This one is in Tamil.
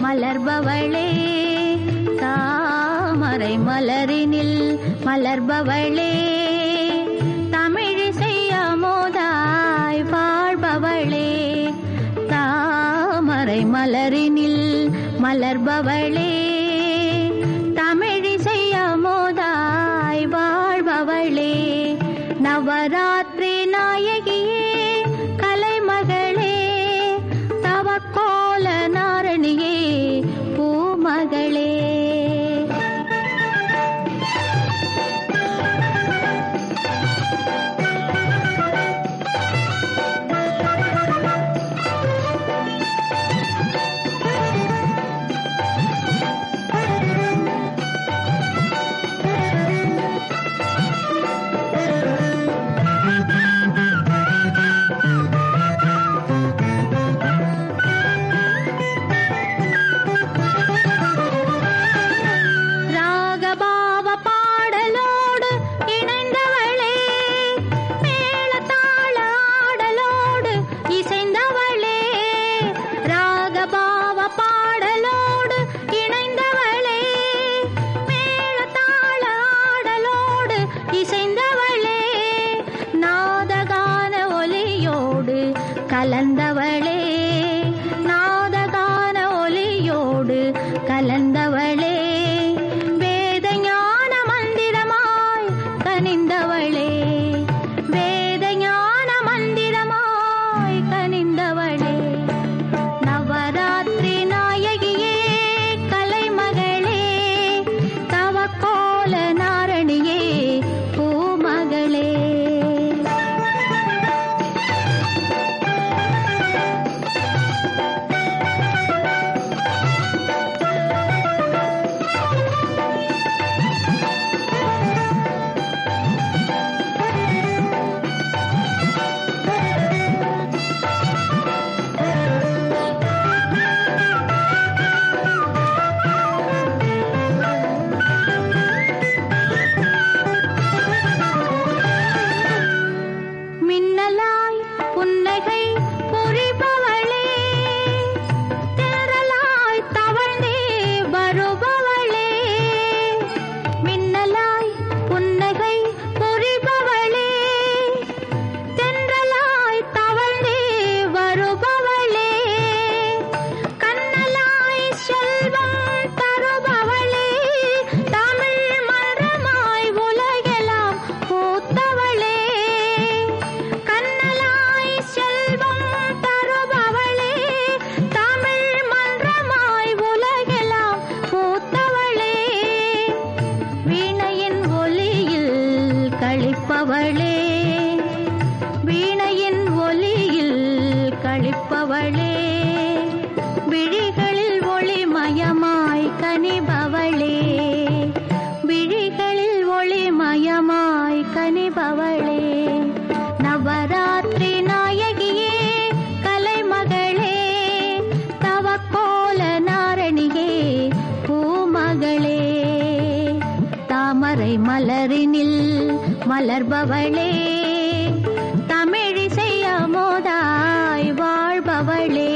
மலர்பவளே தாமரை மலரினில் மலர்பவளே தமிழிசை அமுதாய் வாழ்பவளே தாமரை மலரினில் மலர்பவளே தமிழிசை அமுதாய் வாழ்பவளே நவராத்திரி நாயகியே கலைமகளே தவக்கோல நாரணியே பூமகளே ராகபாவ பாடலோடு இணைந்தவளே மேளதாள ஆடலோடு இசைந்தவளே ராகபாவ பாடலோடு இணைந்தவளே மேளதாள ஆடலோடு இசைந்தவளே நாதகான ஒலியோடு கலந்தவளே நாதகான ஒலியோடு கலந்தவளே வேத ஞான மந்திரமாய் கனிந்தவளே வேத ஞான மந்திரமாய் கனிந்தவளே நவராத்திரி நாயகியே கலைமகளே தவக்கோல நாரணியே பூமகளே மின்னலாய் புன்னகை புரிபவளே திரளாய் தவழ்ந்தே வருபவளே மின்னலாய் புன்னகை புரிபவளே தென்றலாய் தவழ்ந்தே வருபவளே கண்ணலாய் செல்வம் தருபவளே தமிழ் மரமாய் உலகெல்லாம் பூத்தவளே கண்ணலாய் செல்வம் தருபவளே தமிழ் மன்றமாய் உலகெல்லாம் பூத்தவளே வீணையின் ஒலியில் கழிப்பவளே வீணையின் ஒலியில் கழிப்பவளே விழிகளில் ஒளிமயமாய் கனிபவளே விழிகளில் ஒளிமயமாய் கனிபவளே நவராத்திரி நாயகியே கலைமகளே தவக்கோல நாரணியே பூமகளே தாமரை மலரினில் மலர்பவளே தமிழிசை அமோதாய் வாழ்பவளே